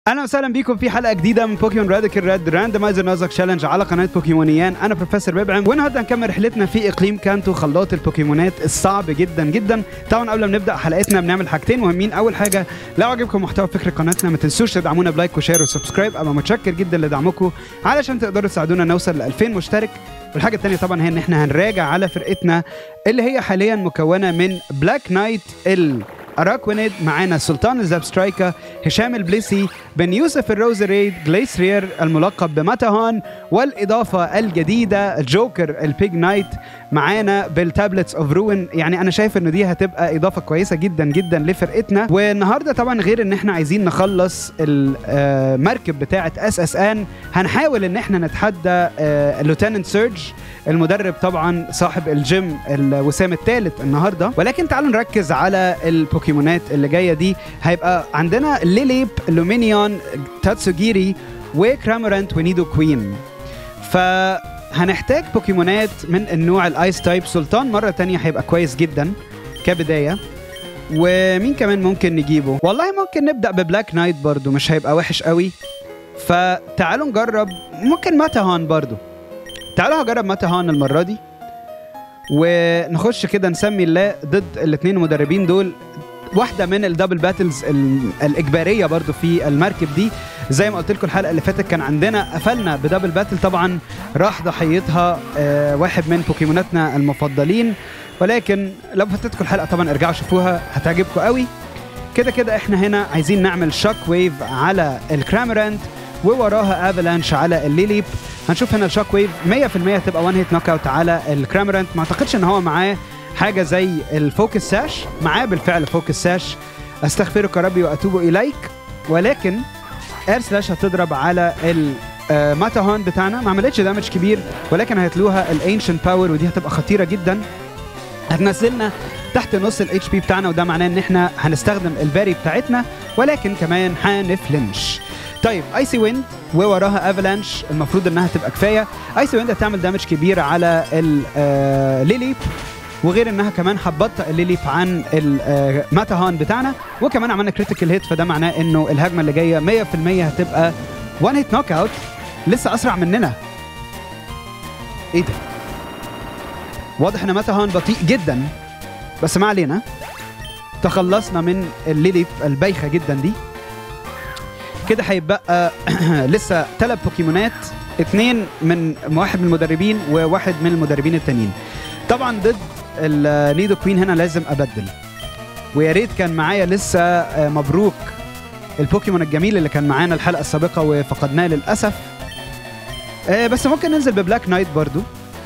اهلا وسهلا بيكم في حلقه جديده من بوكيمون راديكال ريد راندمايزر نازك تشالنج على قناه بوكيمونيان انا بروفيسور ببعم والنهارده هنكمل رحلتنا في اقليم كانتو خلاط البوكيمونات الصعب جدا جدا طبعا قبل ما نبدا حلقتنا بنعمل حاجتين مهمين اول حاجه لو عجبكم محتوى فكر قناتنا ما تنسوش تدعمونا بلايك وشير وسبسكرايب ابقى متشكر جدا لدعمكم علشان تقدروا تساعدونا نوصل ل 2000 مشترك والحاجه الثانيه طبعا هي ان احنا هنراجع على فرقتنا اللي هي حاليا مكونه من بلاك نايت ال اراكوينيد معانا سلطان الزابسترايكا هشام البليسي بن يوسف الروزريد جليسرير الملقب بماتاهان والاضافه الجديده الجوكر البيج نايت معانا بالتابلتس اوف روين يعني انا شايف ان دي هتبقى اضافه كويسه جدا جدا لفرقتنا والنهارده طبعا غير ان احنا عايزين نخلص المركب بتاعه اس اس ان هنحاول ان احنا نتحدى اللوتننت سيرج المدرب طبعا صاحب الجيم الوسام الثالث النهارده ولكن تعالوا نركز على البوكيمونات اللي جايه دي هيبقى عندنا ليليب لومينيون تاتسوجيري وكرامورانت ونيدو كوين فهنحتاج بوكيمونات من النوع الايس تايب سلطان مره تانية هيبقى كويس جدا كبدايه ومين كمان ممكن نجيبه والله ممكن نبدا ببلاك نايت برضو مش هيبقى وحش قوي فتعالوا نجرب ممكن ماتاهان برضو تعالوا هجرب ماتاهان المره دي ونخش كده نسمي الله ضد الاثنين المدربين دول واحده من الدبل باتلز الاجباريه برضو في المركب دي زي ما قلت لكم الحلقه اللي فاتت كان عندنا قفلنا بدبل باتل طبعا راح ضحيتها آه واحد من بوكيموناتنا المفضلين ولكن لو فاتتكم الحلقه طبعا ارجعوا شوفوها هتعجبكم قوي كده كده احنا هنا عايزين نعمل شوك ويف على الكرامرانت ووراها افالانش على الليليب هنشوف هنا الشوك ويف 100% هتبقى وان هيت نوك اوت على الكرامرانت ما اعتقدش ان هو معاه حاجه زي الفوكس ساش معاه بالفعل فوكس ساش استغفرك ربي واتوب اليك ولكن اير سلاش هتضرب على الماتاهون بتاعنا ما عملتش دامج كبير ولكن هيتلوها الانشنت باور ودي هتبقى خطيره جدا هتنزلنا تحت نص الاتش بي بتاعنا وده معناه ان احنا هنستخدم الباري بتاعتنا ولكن كمان هنفلنش طيب ايسي ويند ووراها افالانش المفروض انها تبقى كفايه ايسي ويند هتعمل دامج كبير على الليلي وغير انها كمان هتبطئ الليليب عن الماتاهان بتاعنا وكمان عملنا كريتيكال هيت فده معناه انه الهجمه اللي جايه 100% هتبقى وان هيت نوك اوت لسه اسرع مننا ايه ده واضح ان ماتاهان بطيء جدا بس ما علينا تخلصنا من الليليب البايخه جدا دي كده هيبقى لسه ثلاث بوكيمونات اثنين من واحد من المدربين وواحد من المدربين التانيين طبعا ضد النيدو كوين هنا لازم ابدل ويا ريت كان معايا لسه مبروك البوكيمون الجميل اللي كان معانا الحلقه السابقه وفقدناه للاسف بس ممكن ننزل ببلاك نايت برضو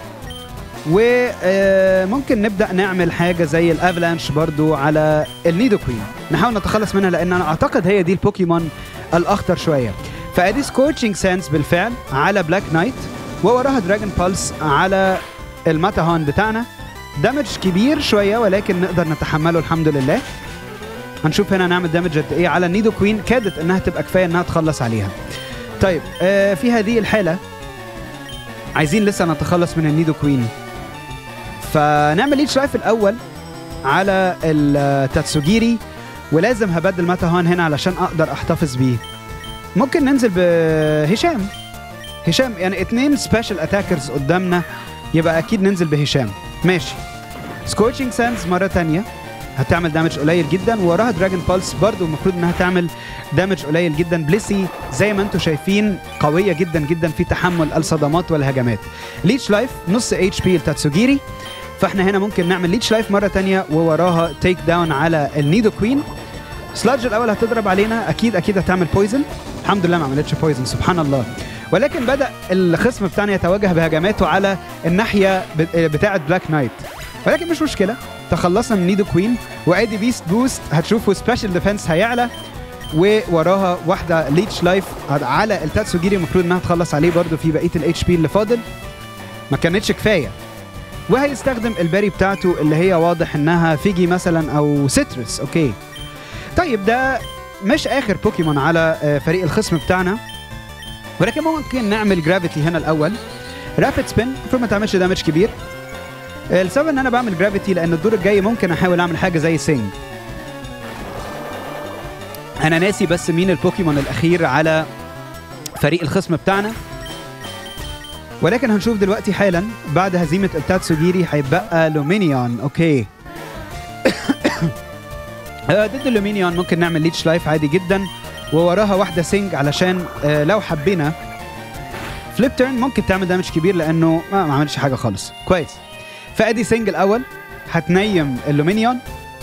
وممكن نبدا نعمل حاجه زي الافلانش برضو على النيدو كوين نحاول نتخلص منها لان انا اعتقد هي دي البوكيمون الاخطر شويه فادي سكورتشنج سانس بالفعل على بلاك نايت ووراها دراجون بالس على الماتاهان بتاعنا دامج كبير شويه ولكن نقدر نتحمله الحمد لله هنشوف هنا نعمل دامج قد ايه على النيدو كوين كادت انها تبقى كفايه انها تخلص عليها طيب آه في هذه الحاله عايزين لسه نتخلص من النيدو كوين فنعمل ليتش لايف الاول على التاتسوجيري ولازم هبدل ماتاهان هنا علشان اقدر احتفظ بيه ممكن ننزل بهشام هشام يعني اتنين سبيشال اتاكرز قدامنا يبقى اكيد ننزل بهشام ماشي سكوتشنج سانز مره تانية هتعمل دامج قليل جدا ووراها دراجون بالس برضو المفروض انها تعمل دامج قليل جدا بليسي زي ما انتم شايفين قويه جدا جدا في تحمل الصدمات والهجمات ليتش لايف نص اتش بي لتاتسوجيري فاحنا هنا ممكن نعمل ليتش لايف مره تانية ووراها تيك داون على النيدو كوين سلاج الاول هتضرب علينا اكيد اكيد هتعمل بويزن الحمد لله ما عملتش بويزن سبحان الله ولكن بدا الخصم بتاعنا يتوجه بهجماته على الناحيه بتاعه بلاك نايت ولكن مش مشكله تخلصنا من نيدو كوين وادي بيست بوست هتشوفوا سبيشال ديفense هيعلى ووراها واحده ليتش لايف على التاتسوجيري المفروض انها تخلص عليه برده في بقيه الاتش بي اللي فاضل ما كانتش كفايه وهيستخدم الباري بتاعته اللي هي واضح انها فيجي مثلا او سيترس اوكي طيب ده مش اخر بوكيمون على فريق الخصم بتاعنا ولكن ممكن نعمل جرافيتي هنا الاول رابid سبين المفروض ما تعملش دامج كبير السبب ان انا بعمل جرافيتي لان الدور الجاي ممكن احاول اعمل حاجه زي سينج انا ناسي بس مين البوكيمون الاخير على فريق الخصم بتاعنا ولكن هنشوف دلوقتي حالا بعد هزيمه التاتسوجيري هيبقى لومينيون اوكي آه، ضد اللومينيون ممكن نعمل ليتش لايف عادي جدا ووراها واحده سينج علشان آه، لو حبينا فليب تيرن ممكن تعمل دامج كبير لانه ما, ما عملش حاجه خالص كويس فادي سينج الاول هتنيم اللومينيون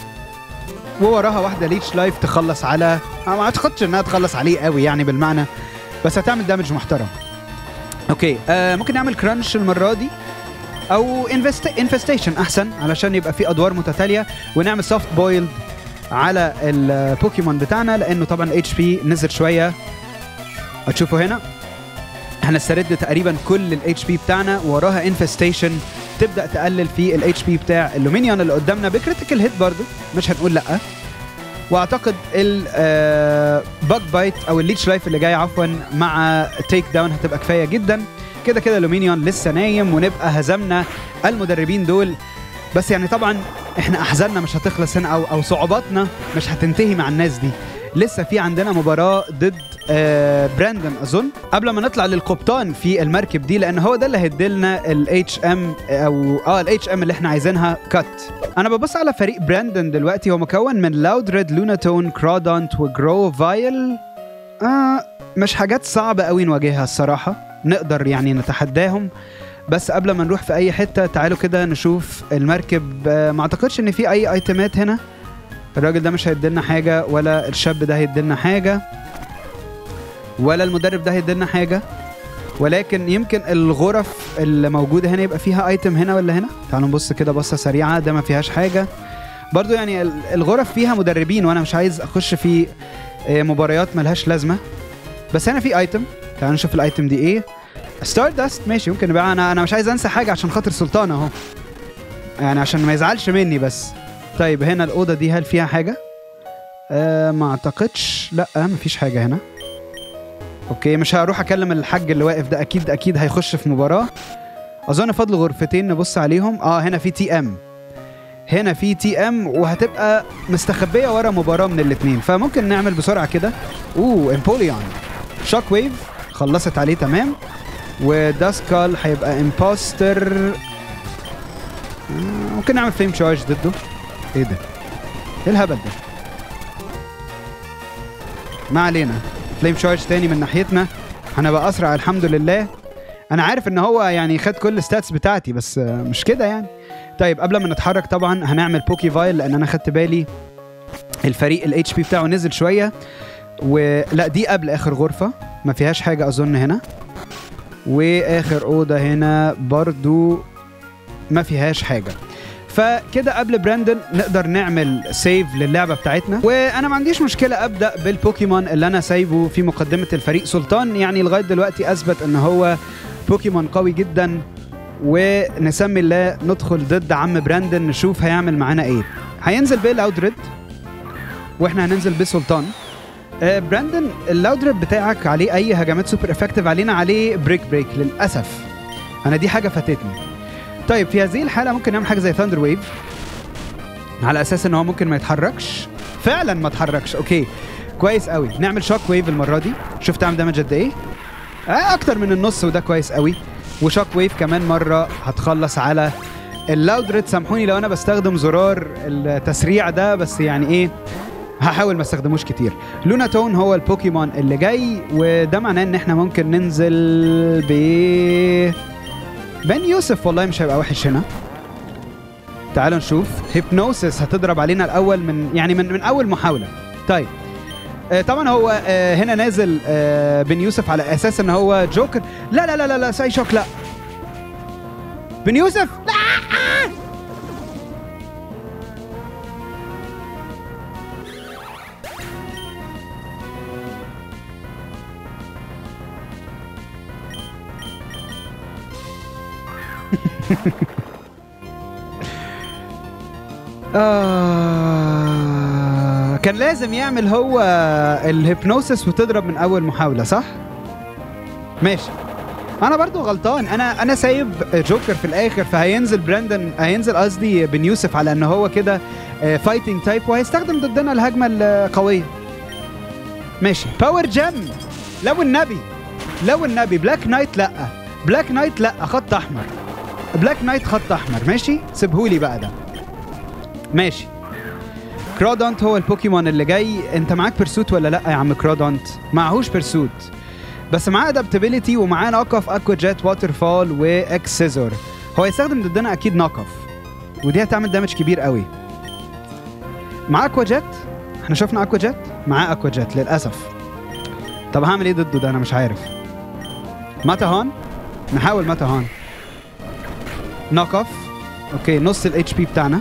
ووراها واحده ليتش لايف تخلص على أنا ما اعتقدش انها تخلص عليه قوي يعني بالمعنى بس هتعمل دامج محترم اوكي آه ممكن نعمل كرانش المره دي او انفست انفستيشن احسن علشان يبقى في ادوار متتاليه ونعمل سوفت بويلد على البوكيمون بتاعنا لانه طبعا الاتش بي نزل شويه هتشوفوا هنا هنسترد تقريبا كل الاتش بي بتاعنا وراها انفستيشن تبدا تقلل في الاتش بي بتاع اللومينيون اللي قدامنا بكريتيكال هيت برضو مش هنقول لا واعتقد الباك بايت او الليتش لايف اللي جاي عفوا مع تيك داون هتبقى كفايه جدا كده كده لومينيون لسه نايم ونبقى هزمنا المدربين دول بس يعني طبعا احنا احزاننا مش هتخلص هنا او او صعوباتنا مش هتنتهي مع الناس دي لسه في عندنا مباراه ضد آه براندون اظن قبل ما نطلع للقبطان في المركب دي لان هو ده اللي هيديلنا الاتش ام او اه الاتش ام اللي احنا عايزينها كات انا ببص على فريق براندون دلوقتي هو مكون من لاود ريد لوناتون كرادونت وجرو فايل آه مش حاجات صعبه قوي نواجهها الصراحه نقدر يعني نتحداهم بس قبل ما نروح في اي حته تعالوا كده نشوف المركب آه، ما اعتقدش ان في اي ايتمات هنا الراجل ده مش هيديلنا حاجه ولا الشاب ده هيديلنا حاجه ولا المدرب ده هيديلنا حاجه ولكن يمكن الغرف اللي موجوده هنا يبقى فيها ايتم هنا ولا هنا تعالوا نبص كده بصه سريعه ده ما فيهاش حاجه برضو يعني ال- الغرف فيها مدربين وانا مش عايز اخش في آه، مباريات ملهاش لازمه بس هنا في ايتم تعالوا نشوف الايتم دي ايه ستار داست ماشي ممكن نبقى انا انا مش عايز انسى حاجه عشان خاطر سلطان اهو يعني عشان ما يزعلش مني بس طيب هنا الاوضه دي هل فيها حاجه آه ما اعتقدش لا مفيش حاجه هنا اوكي مش هروح اكلم الحاج اللي واقف ده اكيد اكيد هيخش في مباراه اظن فاضل غرفتين نبص عليهم اه هنا في تي ام هنا في تي ام وهتبقى مستخبيه ورا مباراه من الاثنين فممكن نعمل بسرعه كده اوه امبوليون شوك ويف خلصت عليه تمام وداسكال هيبقى امبوستر ممكن نعمل فليم تشارج ضده ايه ده ايه الهبل ده ما علينا فليم تشارج تاني من ناحيتنا هنبقى اسرع الحمد لله انا عارف ان هو يعني خد كل الستاتس بتاعتي بس آه، مش كده يعني طيب قبل ما نتحرك طبعا هنعمل بوكي فايل لان انا خدت بالي الفريق الاتش بي بتاعه نزل شويه ولا دي قبل اخر غرفه ما فيهاش حاجه اظن هنا واخر اوضه هنا برضو ما فيهاش حاجه فكده قبل براندون نقدر نعمل سيف للعبه بتاعتنا وانا ما عنديش مشكله ابدا بالبوكيمون اللي انا سايبه في مقدمه الفريق سلطان يعني لغايه دلوقتي اثبت ان هو بوكيمون قوي جدا ونسمي الله ندخل ضد عم براندون نشوف هيعمل معانا ايه هينزل بلاودريد واحنا هننزل بسلطان آه، براندون اللاودريد بتاعك عليه اي هجمات سوبر افكتيف علينا عليه بريك بريك للاسف انا دي حاجه فاتتني طيب في هذه الحاله ممكن نعمل حاجه زي ثاندر ويف على اساس ان هو ممكن ما يتحركش فعلا ما اتحركش اوكي كويس قوي نعمل شوك ويف المره دي شوف تعمل دامج قد ايه آه اكتر من النص وده كويس قوي وشوك ويف كمان مره هتخلص على اللاودريد سامحوني لو انا بستخدم زرار التسريع ده بس يعني ايه هحاول ما استخدموش كتير لونا تون هو البوكيمون اللي جاي وده معناه ان احنا ممكن ننزل ب بن يوسف والله مش هيبقى وحش هنا تعالوا نشوف هيبنوسيس هتضرب علينا الاول من يعني من من اول محاوله طيب آه طبعا هو آه هنا نازل آه بن يوسف على اساس ان هو جوكر لا لا لا لا, لا ساي شوك لا بن يوسف لا آه كان لازم يعمل هو الهيبنوسيس وتضرب من اول محاوله صح ماشي انا برضو غلطان انا انا سايب جوكر في الاخر فهينزل براندن هينزل قصدي بن يوسف على ان هو كده فايتنج تايب وهيستخدم ضدنا الهجمه القويه ماشي باور جيم لو النبي لو النبي بلاك نايت لا بلاك نايت لا خط احمر بلاك نايت خط احمر ماشي سيبهولي بقى ده ماشي كرودونت هو البوكيمون اللي جاي انت معاك بيرسوت ولا لا يا عم كرودونت معهوش بيرسوت بس معاه ادابتابيلتي ومعاه نوك اوف اكوا جيت واتر فال واكس سيزور هو يستخدم ضدنا اكيد نوك اوف ودي هتعمل دامج كبير قوي معاه اكوا جيت احنا شفنا اكوا جيت معاه اكوا جيت للاسف طب هعمل ايه ضده ده انا مش عارف ماتا هان نحاول ماتا هان نوك اوف اوكي نص الاتش بي بتاعنا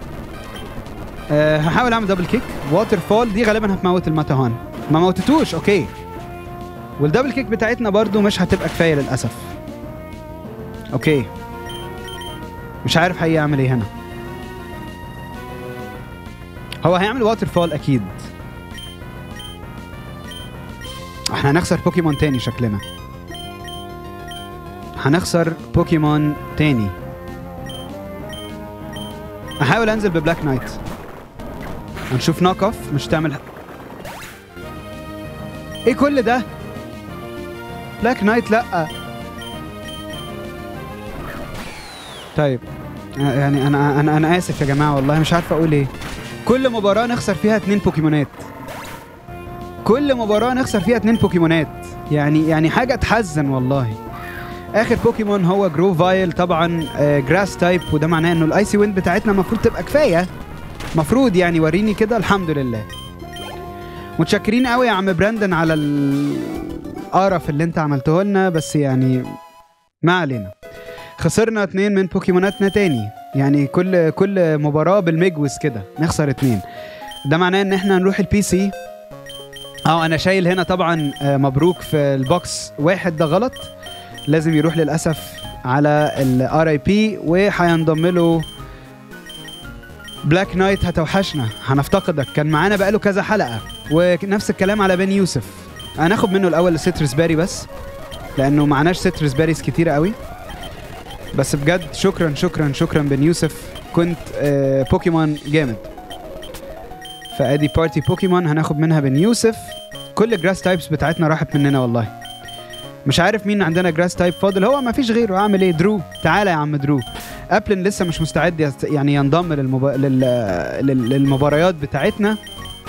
أه هحاول اعمل دبل كيك واتر فول دي غالبا هتموت الماتا هان ما موتتوش اوكي والدبل كيك بتاعتنا برضو مش هتبقى كفايه للاسف اوكي مش عارف حقيقي اعمل ايه هنا هو هيعمل واتر فول اكيد احنا هنخسر بوكيمون تاني شكلنا هنخسر بوكيمون تاني احاول انزل ببلاك نايت هنشوف نوك اوف مش تعمل ايه كل ده بلاك نايت لا طيب يعني انا انا انا اسف يا جماعه والله مش عارف اقول ايه كل مباراه نخسر فيها اتنين بوكيمونات كل مباراه نخسر فيها اتنين بوكيمونات يعني يعني حاجه تحزن والله اخر بوكيمون هو جروفايل طبعا آه جراس تايب وده معناه انه الايسي ويند بتاعتنا المفروض تبقى كفايه مفروض يعني وريني كده الحمد لله متشكرين قوي يا عم براندن على القرف اللي انت عملته لنا بس يعني ما علينا خسرنا اتنين من بوكيموناتنا تاني يعني كل كل مباراه بالمجوز كده نخسر اتنين ده معناه ان احنا هنروح البي سي اه انا شايل هنا طبعا آه، مبروك في البوكس واحد ده غلط لازم يروح للاسف على الار اي بي وهينضم له بلاك نايت هتوحشنا هنفتقدك كان معانا بقاله كذا حلقه ونفس الكلام على بني يوسف هناخد منه الاول السيترس باري بس لانه معناش سيترس باريز كتيره قوي بس بجد شكرا شكرا شكرا بن يوسف كنت آه، بوكيمون جامد فادي بارتي بوكيمون هناخد منها بن يوسف كل الجراس تايبس بتاعتنا راحت مننا والله مش عارف مين عندنا جراس تايب فاضل هو ما فيش غيره اعمل ايه درو تعالى يا عم درو ابلن لسه مش مستعد يست... يعني ينضم للمب... لل... لل... للمباريات بتاعتنا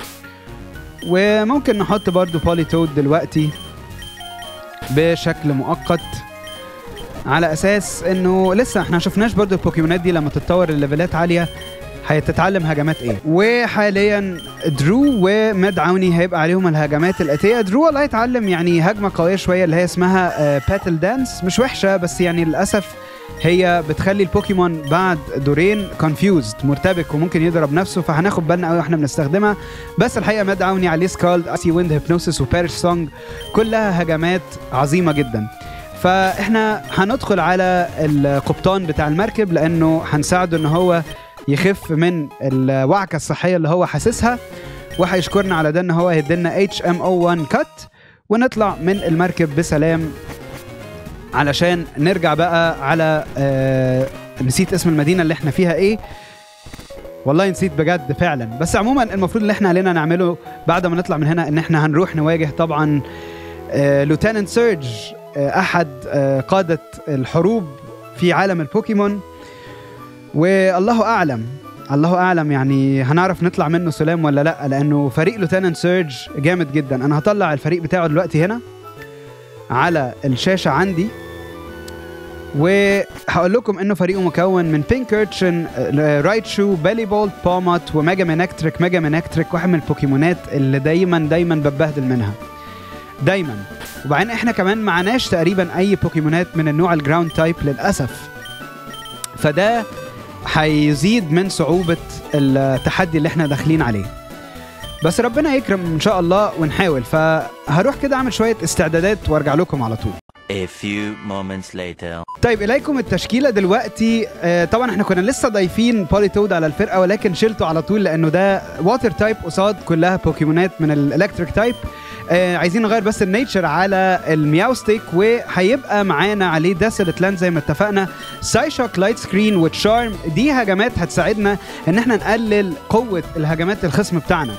وممكن نحط برضو بولي تود دلوقتي بشكل مؤقت على اساس انه لسه احنا شفناش برضو البوكيمونات دي لما تتطور الليفلات عاليه هتتعلم هجمات ايه وحاليا درو وماد عوني هيبقى عليهم الهجمات الاتيه درو والله هيتعلم يعني هجمه قويه شويه اللي هي اسمها باتل دانس مش وحشه بس يعني للاسف هي بتخلي البوكيمون بعد دورين كونفيوزد مرتبك وممكن يضرب نفسه فهناخد بالنا قوي واحنا بنستخدمها بس الحقيقه ماد عوني عليه سكالد اسي ويند هيبنوسيس وبارش سونج كلها هجمات عظيمه جدا فاحنا هندخل على القبطان بتاع المركب لانه هنساعده ان هو يخف من الوعكه الصحيه اللي هو حاسسها وهيشكرنا على ده ان هو هيدينا اتش ام او 1 كات ونطلع من المركب بسلام علشان نرجع بقى على آه نسيت اسم المدينه اللي احنا فيها ايه والله نسيت بجد فعلا بس عموما المفروض اللي احنا علينا نعمله بعد ما نطلع من هنا ان احنا هنروح نواجه طبعا آه لوتيننت سيرج آه احد آه قاده الحروب في عالم البوكيمون والله اعلم الله اعلم يعني هنعرف نطلع منه سلام ولا لا لانه فريق لوتيننت سيرج جامد جدا انا هطلع الفريق بتاعه دلوقتي هنا على الشاشه عندي وهقول لكم انه فريقه مكون من بينكرتشن رايتشو بالي بولت بومات وميجا مينكتريك ميجا مينكتريك واحد من البوكيمونات اللي دايما دايما ببهدل منها دايما وبعدين احنا كمان معناش تقريبا اي بوكيمونات من النوع الجراوند تايب للاسف فده هيزيد من صعوبة التحدي اللي احنا داخلين عليه بس ربنا يكرم ان شاء الله ونحاول فهروح كده اعمل شوية استعدادات وارجع لكم على طول A few moments later. طيب اليكم التشكيله دلوقتي آه طبعا احنا كنا لسه ضايفين بولي تود على الفرقه ولكن شلته على طول لانه ده واتر تايب قصاد كلها بوكيمونات من الالكتريك تايب آه عايزين نغير بس النيتشر على المياو ستيك وهيبقى معانا عليه داسلت لاند زي ما اتفقنا سايشوك لايت سكرين وتشارم دي هجمات هتساعدنا ان احنا نقلل قوه الهجمات الخصم بتاعنا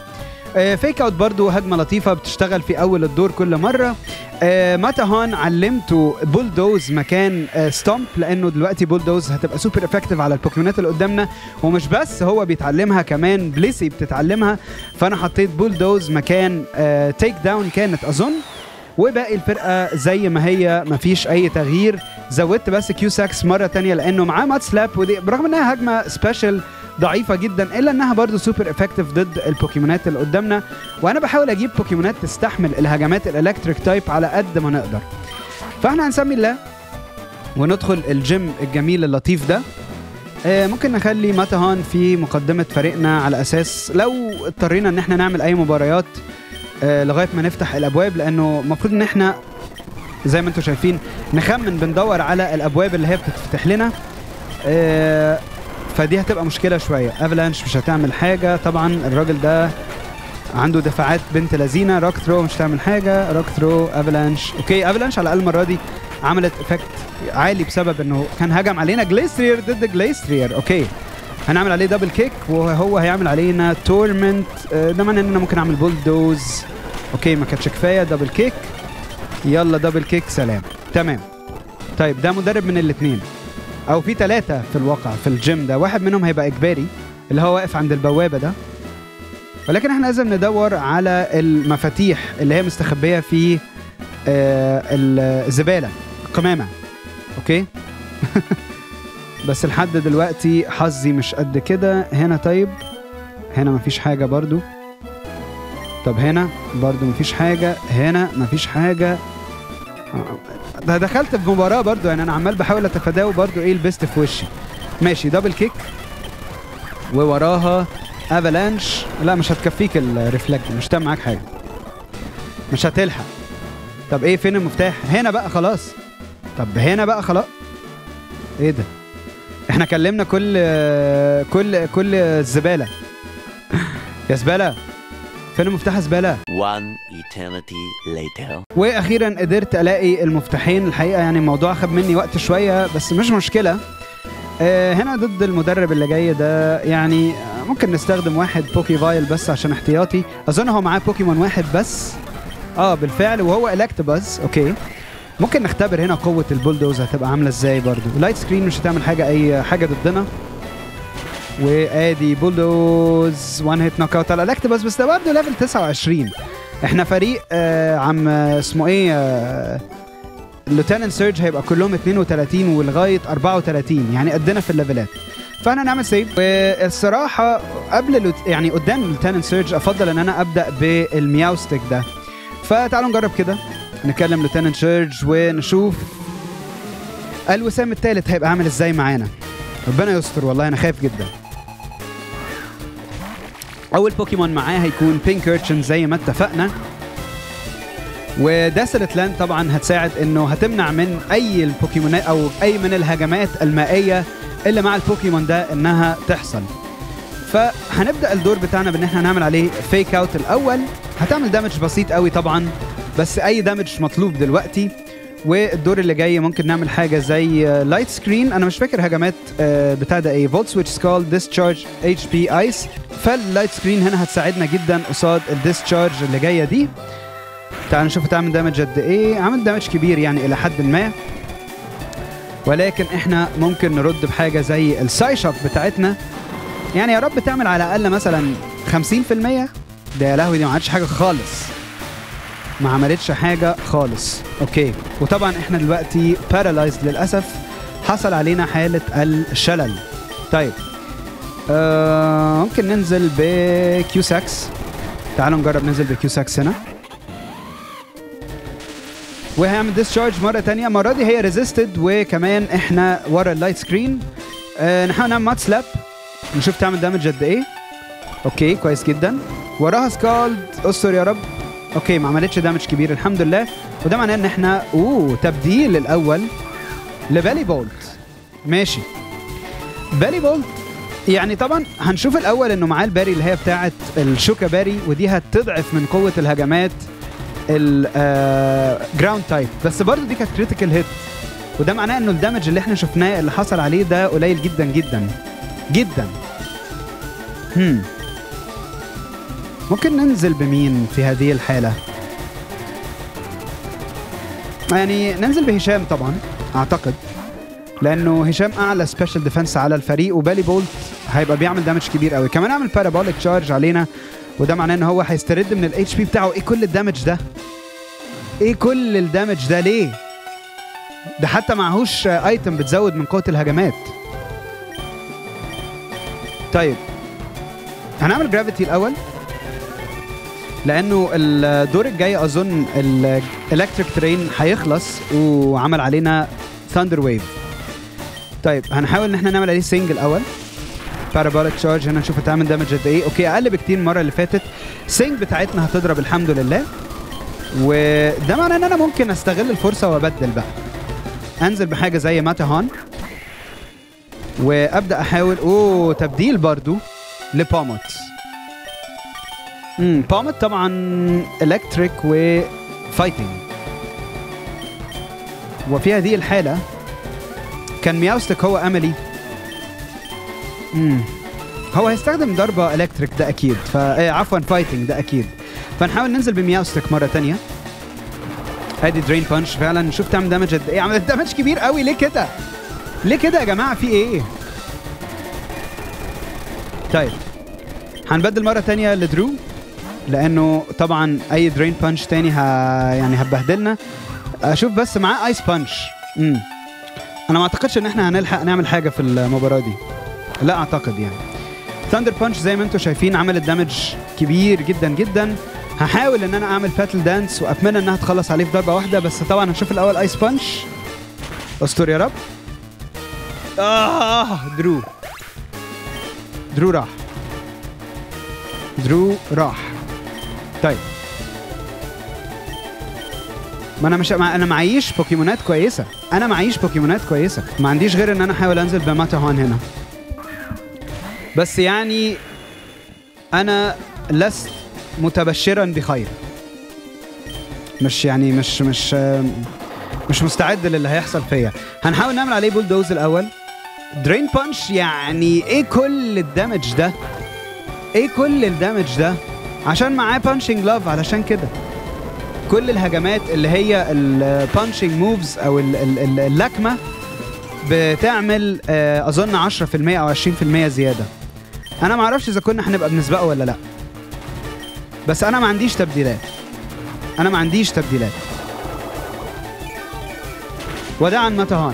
فيك اوت برضو هجمه لطيفه بتشتغل في اول الدور كل مره آه، ماتاهان علمته بولدوز مكان آه، ستومب لانه دلوقتي بولدوز هتبقى سوبر افكتيف على البوكيمونات اللي قدامنا ومش بس هو بيتعلمها كمان بليسي بتتعلمها فانا حطيت بولدوز مكان تيك داون كانت اظن وباقي الفرقه زي ما هي مفيش اي تغيير زودت بس كيو ساكس مره تانية لانه معاه مات سلاب ودي برغم انها هجمه سبيشال ضعيفه جدا الا انها برضو سوبر افكتيف ضد البوكيمونات اللي قدامنا وانا بحاول اجيب بوكيمونات تستحمل الهجمات الالكتريك تايب على قد ما نقدر فاحنا هنسمي الله وندخل الجيم الجميل اللطيف ده آه، ممكن نخلي ماتاهان في مقدمة فريقنا على أساس لو اضطرينا إن احنا نعمل أي مباريات آه، لغاية ما نفتح الأبواب لأنه المفروض إن احنا زي ما انتم شايفين نخمن بندور على الأبواب اللي هي بتتفتح لنا آه، فدي هتبقى مشكلة شوية افلانش مش هتعمل حاجة طبعا الراجل ده عنده دفاعات بنت لذينه روك ثرو مش هتعمل حاجه روك ثرو افلانش اوكي افلانش على الاقل المره دي عملت افكت عالي بسبب انه كان هجم علينا جليسترير ضد جليسترير اوكي هنعمل عليه دبل كيك وهو هيعمل علينا تورمنت ده معناه ان انا ممكن اعمل بولدوز اوكي ما كانتش كفايه دبل كيك يلا دبل كيك سلام تمام طيب ده مدرب من الاثنين او في ثلاثه في الواقع في الجيم ده واحد منهم هيبقى اجباري اللي هو واقف عند البوابه ده ولكن احنا لازم ندور على المفاتيح اللي هي مستخبيه في آه، الزباله القمامه اوكي بس لحد دلوقتي حظي مش قد كده هنا طيب هنا مفيش حاجه برضو طب هنا برضو مفيش حاجه هنا مفيش حاجه آه، ده دخلت في مباراه برضو يعني انا عمال بحاول اتفاداه وبرضو ايه لبست في وشي ماشي دبل كيك ووراها افالانش لا مش هتكفيك الريفلكت مش هتعمل معاك حاجه مش هتلحق طب ايه فين المفتاح هنا بقى خلاص طب هنا بقى خلاص ايه ده احنا كلمنا كل كل كل الزباله يا زباله فين المفتاح يا زباله One eternity later. واخيرا قدرت الاقي المفتاحين الحقيقه يعني الموضوع خد مني وقت شويه بس مش مشكله آه، هنا ضد المدرب اللي جاي ده يعني آه، ممكن نستخدم واحد بوكي فايل بس عشان احتياطي اظن هو معاه بوكيمون واحد بس اه بالفعل وهو الكتباز اوكي ممكن نختبر هنا قوة البولدوز هتبقى عاملة ازاي برضو لايت سكرين مش هتعمل حاجة اي حاجة ضدنا وادي بولدوز وان هيت نوك اوت على الكتباز بس ده برضه ليفل 29 احنا فريق آه عم اسمه ايه آه اللوتننت سيرج هيبقى كلهم 32 ولغايه 34 يعني قدنا في الليفلات فاحنا نعمل سيف والصراحه قبل اللوت... يعني قدام اللوتننت سيرج افضل ان انا ابدا بالمياو ستيك ده فتعالوا نجرب كده نكلم لوتننت سيرج ونشوف الوسام الثالث هيبقى عامل ازاي معانا ربنا يستر والله انا خايف جدا اول بوكيمون معاه هيكون بينك ايرتشن زي ما اتفقنا وداسلت لاند طبعا هتساعد انه هتمنع من اي البوكيمونات او اي من الهجمات المائيه اللي مع البوكيمون ده انها تحصل فهنبدا الدور بتاعنا بان احنا نعمل عليه فيك اوت الاول هتعمل دامج بسيط قوي طبعا بس اي دامج مطلوب دلوقتي والدور اللي جاي ممكن نعمل حاجه زي لايت سكرين انا مش فاكر هجمات آه، بتاع ده ايه فولت سويتش سكال ديسشارج اتش بي ايس فاللايت سكرين هنا هتساعدنا جدا قصاد الديسشارج اللي جايه دي تعال نشوف تعمل دامج قد ايه عمل دامج كبير يعني الى حد ما ولكن احنا ممكن نرد بحاجه زي الساي شوك بتاعتنا يعني يا رب تعمل على الاقل مثلا 50% ده يا لهوي دي ما عملتش حاجه خالص ما عملتش حاجه خالص اوكي وطبعا احنا دلوقتي بارالايزد للاسف حصل علينا حاله الشلل طيب آه ممكن ننزل بكيو ساكس تعالوا نجرب ننزل بكيو ساكس هنا وهيعمل ديسشارج مره تانية المره دي هي ريزيستد وكمان احنا ورا اللايت سكرين آه نحاول نعمل مات سلاب نشوف تعمل دامج قد ايه اوكي كويس جدا وراها سكالد استر يا رب اوكي ما عملتش دامج كبير الحمد لله وده معناه ان احنا اوه تبديل الاول لبالي بولت ماشي بالي بولت يعني طبعا هنشوف الاول انه معاه الباري اللي هي بتاعه الشوكا باري ودي هتضعف من قوه الهجمات الجراوند تايب بس برضه دي كانت كريتيكال هيت وده معناه انه الدمج اللي احنا شفناه اللي حصل عليه ده قليل جدا جدا جدا هم ممكن ننزل بمين في هذه الحالة يعني ننزل بهشام طبعا اعتقد لانه هشام اعلى سبيشال ديفense على الفريق وبالي بولت هيبقى بيعمل دامج كبير قوي كمان اعمل بارابوليك تشارج علينا وده معناه ان هو هيسترد من الاتش بي بتاعه ايه كل الدامج ده ايه كل الدامج ده ليه ده حتى معهوش ايتم بتزود من قوه الهجمات طيب هنعمل جرافيتي الاول لانه الدور الجاي اظن الالكتريك ترين هيخلص وعمل علينا ثاندر ويف طيب هنحاول ان احنا نعمل عليه سينج الاول بارابوليك تشارج هنا نشوف هتعمل دامج قد ايه اوكي اقل بكتير من المره اللي فاتت سينج بتاعتنا هتضرب الحمد لله وده معناه ان انا ممكن استغل الفرصه وابدل بقى انزل بحاجه زي ماتاهان وابدا احاول اوه تبديل برضو لباموت امم باموت طبعا الكتريك وفايتنج وفي هذه الحاله كان مياوستك هو املي امم هو هيستخدم ضربه الكتريك ده اكيد ف إيه، عفوا فايتنج ده اكيد فنحاول ننزل بمياوستك مره تانية ادي درين بانش فعلا نشوف تعمل دامج قد ايه عملت دامج كبير قوي ليه كده ليه كده يا جماعه في ايه طيب هنبدل مره تانية لدرو لانه طبعا اي درين بانش تاني ه... يعني هتبهدلنا اشوف بس معاه ايس بانش امم انا ما اعتقدش ان احنا هنلحق نعمل حاجه في المباراه دي لا اعتقد يعني ثاندر بانش زي ما انتم شايفين عملت دامج كبير جدا جدا هحاول ان انا اعمل باتل دانس واتمنى انها تخلص عليه في ضربه واحده بس طبعا هنشوف الاول ايس بانش استر يا رب اه درو درو راح درو راح طيب ما انا مش ما انا معيش بوكيمونات كويسه انا معيش بوكيمونات كويسه ما عنديش غير ان انا احاول انزل بماتاهان هنا بس يعني انا لست متبشرا بخير مش يعني مش مش مش مستعد للي هيحصل فيا هنحاول نعمل عليه بولدوز الاول درين بانش يعني ايه كل الدمج ده ايه كل الدمج ده عشان معاه بانشنج لاف علشان كده كل الهجمات اللي هي البانشنج موفز او ال- ال- ال- اللكمه بتعمل آه، اظن 10% او 20% زياده انا ما اعرفش اذا كنا هنبقى بنسبقه ولا لا بس انا ما عنديش تبديلات انا ما عنديش تبديلات وداعا ماتاهان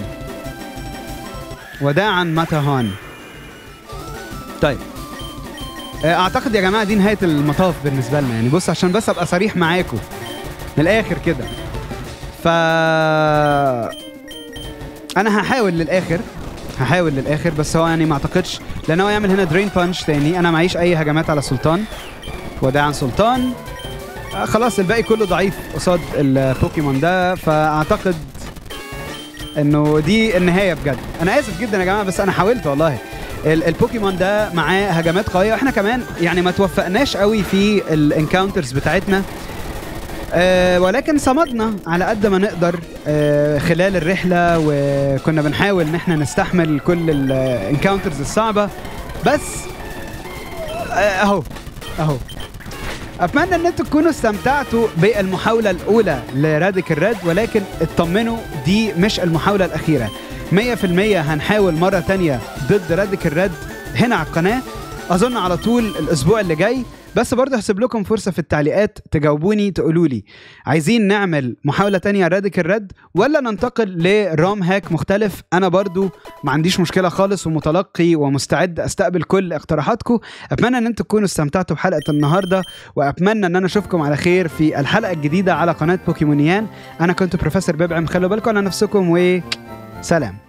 وداعا ماتاهان طيب آه، اعتقد يا جماعه دي نهايه المطاف بالنسبه لنا يعني بص عشان بس ابقى صريح معاكم من الاخر كده ف انا هحاول للاخر هحاول للاخر بس هو يعني ما اعتقدش لان هو يعمل هنا درين بانش تاني انا معيش اي هجمات على سلطان وداعا سلطان آه خلاص الباقي كله ضعيف قصاد البوكيمون ده فاعتقد انه دي النهايه بجد انا اسف جدا يا جماعه بس انا حاولت والله ال- البوكيمون ده معاه هجمات قويه واحنا كمان يعني ما توفقناش قوي في الانكاونترز بتاعتنا آه ولكن صمدنا على قد ما نقدر آه خلال الرحله وكنا بنحاول ان احنا نستحمل كل الانكاونترز الصعبه بس آه اهو اهو اتمنى ان انتم تكونوا استمتعتوا بالمحاوله الاولى لراديكال ريد ولكن اطمنوا دي مش المحاوله الاخيره 100% هنحاول مره تانية ضد راديكال ريد هنا على القناه اظن على طول الاسبوع اللي جاي بس برضه هسيب لكم فرصه في التعليقات تجاوبوني تقولوا لي عايزين نعمل محاوله تانية راديكال ريد ولا ننتقل لرام هاك مختلف انا برضو ما عنديش مشكله خالص ومتلقي ومستعد استقبل كل اقتراحاتكم اتمنى ان انتم تكونوا استمتعتوا بحلقه النهارده واتمنى ان انا اشوفكم على خير في الحلقه الجديده على قناه بوكيمونيان انا كنت بروفيسور ببعم خلوا بالكم على نفسكم وسلام